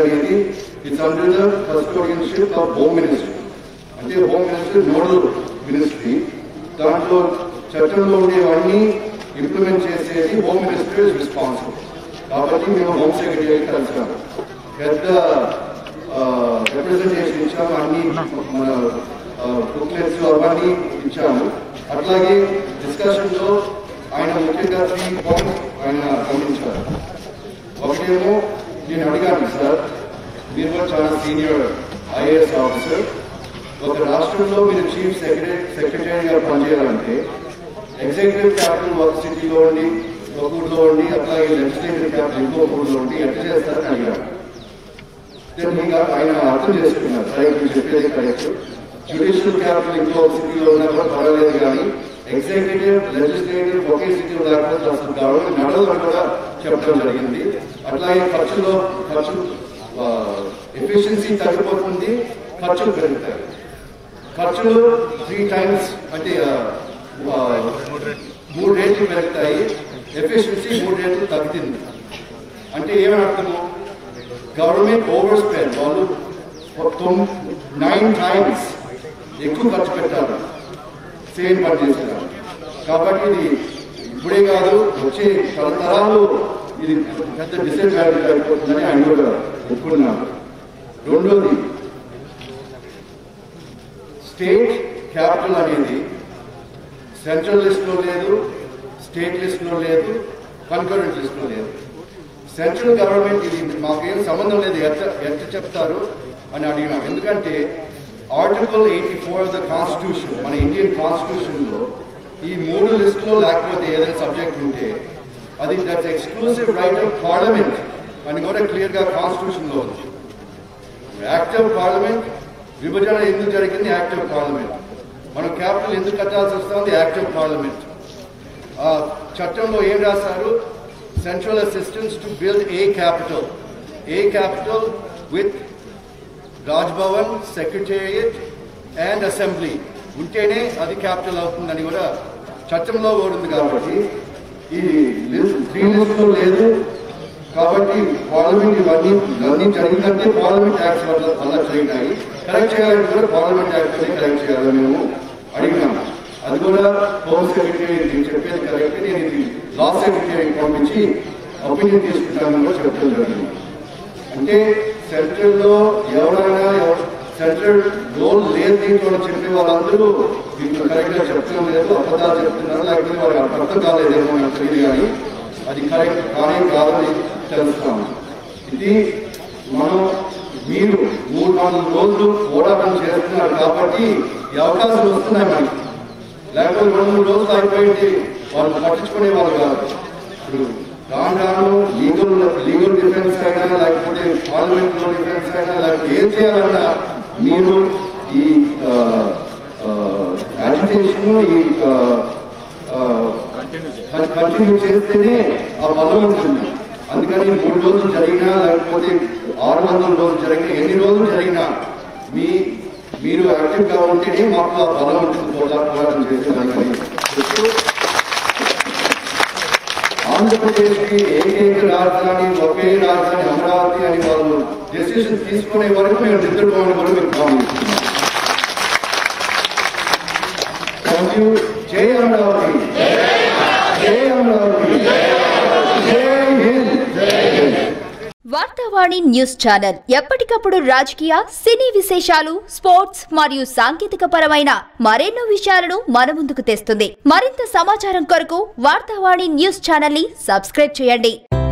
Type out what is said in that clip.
అనేది it's under the custodianship of home ministry అంటే home ministry nodal ministry దాంట్లో చట్టంలో ఉండేవన్నీ ఇంప్లిమెంట్ చేసేది హోమ్ మినిస్ట్రీ రెస్పాన్సిబుల్ కాబట్టి మేము హోమ్ సెక్రటరీ కలిసాము పెద్ద రిప్రజెంటేషన్ ఇచ్చాము అన్ని మన బుక్లెట్స్ అవన్నీ ఇచ్చాము అట్లాగే డిస్కషన్ లో ఆయన ముఖ్యంగా త్రీ పాయింట్స్ ఆయన గమనించారు ఒకటేమో నేను అడిగాను సార్ మీరు కూడా చాలా సీనియర్ ఐఏఎస్ ఆఫీసర్ ఒక రాష్ట్రంలో మీరు చీఫ్ సెక్రటరీ సెక్రటరీగా పనిచేయాలంటే ఎగ్జిక్యూటివ్ క్యాపిటల్ ఒక సిటీలో ఉండి ఒక ఊళ్ళో ఉండి అట్లాగే లెజిస్లేటివ్ క్యాపిటల్ ఇంకో ఊళ్ళో ఉండి ఎట్లా చేస్తారని అడిగాను then he got ఆయన అర్థం చేసుకున్నారు రైట్ మీరు చెప్పేది కరెక్ట్ జ్యుడిషియల్ క్యాపిటల్ ఇంకో సిటీలో ఉన్నా కూడా పర్వాలేదు కానీ ఎగ్జిక్యూటివ్ లెజిస్లేటివ్ ఒకే సిటీలో లేకపోతే అసలు గవర్నమెంట్ నడవదని కూడా చెప్పడం జరిగింది అట్లాగే ఖర్చులో ఖర్చు ఎఫిషియన్సీ తగ్గిపోతుంది ఖర్చులు పెరుగుతాయి ఖర్చులు త్రీ టైమ్స్ అంటే ఆ, ఆ, మూడు రేట్లు పెరుగుతాయి ఎఫిషియన్సీ మూడు రేట్లు తగ్గుతుంది అంటే ఏమని అర్థము గవర్నమెంట్ ఓవర్ స్పెండ్ వాళ్ళు మొత్తం నైన్ టైమ్స్ ఎక్కువ ఖర్చు పెట్టారు సేమ్ పని చేస్తున్నారు కాబట్టి ఇది ఇప్పుడే కాదు వచ్చే తరతరాలు ఇది పెద్ద డిసడ్వాంటేజ్ అయిపోతుందని ఆయన కూడా ఒప్పుకున్నారు రెండోది స్టేట్ క్యాపిటల్ అనేది సెంట్రల్ లిస్ట్ లో లేదు స్టేట్ లిస్ట్ లో లేదు కన్కరెంట్ లిస్ట్ లో లేదు సెంట్రల్ గవర్నమెంట్ ఇది మాకేం సంబంధం లేదు ఎట్లా ఎట్లా చెప్తారు అని అడిగినాం ఎందుకంటే article eighty four of the constitution మన ఇండియన్ కాన్స్టిట్యూషన్ లో ఈ మూడు లిస్ట్ లో లేకపోతే ఏదైనా సబ్జెక్ట్ ఉంటే అది that's exclusive right of parliament అని కూడా క్లియర్ గా కాన్స్టిట్యూషన్ లో ఉంది యాక్ట్ ఆఫ్ పార్లమెంట్ విభజన ఎందుకు జరిగింది యాక్ట్ ఆఫ్ పార్లమెంట్ మనం క్యాపిటల్ ఎందుకు కట్టాల్సి వస్తుంది యాక్ట్ ఆఫ్ పార్లమెంట్ ఆ చట్టంలో ఏం రాశారు central assistance to build a capital a capital with Raj Bhavan secretariat and assembly ఉంటేనే అది క్యాపిటల్ అవుతుందని కూడా చట్టంలో కూడా ఉంది కాబట్టి ఈ త్రీ లిస్టులో లేదు కాబట్టి పార్లమెంట్ ఇవన్నీ ఇవన్నీ జరిగిందంటే పార్లమెంట్ యాక్ట్స్ వల్ల వల్ల జరిగినాయి కరెక్ట్ చేయాలని కూడా పార్లమెంట్ యాక్ట్ కరెక్ట్ చేయాలని మేము అడిగినాము అది కూడా హోమ్ సెక్రటరీ నేను చెప్పేది కరెక్ట్ నేను ఇది లా సెక్రటరీకి పంపించి ఒపీనియన్ తీసుకుంటానని కూడా చెప్పడం జరిగింది అంటే సెంట్రల్ లో ఎవరైనా ఎవ- సెంట్రల్ రోల్ లేదు దీంట్లో అని చెప్పే వాళ్ళందరూ దీంట్లో కరెక్ట్ గా చెప్తున్నాం లేదు అబద్ధాలు చెప్తున్నారు లేకపోతే వారికి అర్థం కాలేదేమో నాకు తెలియదు కానీ అది కరెక్ట్ కానీ కాదని తెలుస్తాము ఇది మనం మీరు మూడు నాలుగు రోజులు పోరాటం చేస్తున్నారు కాబట్టి ఈ అవకాశాలు వస్తున్నాయి మనకి లేకపోతే రెండు మూడు రోజులు అయిపోయింది వాళ్ళు పట్టించుకునే వాళ్ళు కాదు ఇప్పుడు రాను రాను లీగల్ లీగల్ డిఫెన్స్ అయినా లేకపోతే పార్లమెంట్ లో డిఫెన్స్ అయినా లేకపోతే ఏం చేయాలన్నా మీరు ఈ అజిటేషన్ ఈ కంటిన్యూ చేస్తేనే ఆ బలం ఉంటుంది అందుకని మూడు రోజులు జరిగినా లేకపోతే ఆరు వందల రోజులు జరిగినా ఎన్ని రోజులు జరిగినా మీ మీరు యాక్టివ్ గా ఉంటేనే మాకు ఆ బలం ఉంటుంది పోరా- పోరాటం చేసేదానికి చెప్తూ ఆంధ్రప్రదేశ్ కి ఏకైక రాజధాని ఒకే రాజధాని అమరావతి అని వాళ్ళు డెసిషన్ తీసుకునే వరకు మేము నిద్రపోవడం వరకు మేము భావిస్తున్నాం థ్యాంక్ యూ జై అమరావతి జై అమరావతి జై హింద్ జై హింద్ వార్తావాణి న్యూస్ ఛానల్ ఎప్పటికప్పుడు రాజకీయ సినీ విశేషాలు స్పోర్ట్స్ మరియు సాంకేతిక పరమైన మరెన్నో విషయాలను మన ముందుకు తెస్తుంది మరింత సమాచారం కొరకు వార్తావాణి న్యూస్ ఛానల్ ని సబ్స్క్రైబ్ చేయండి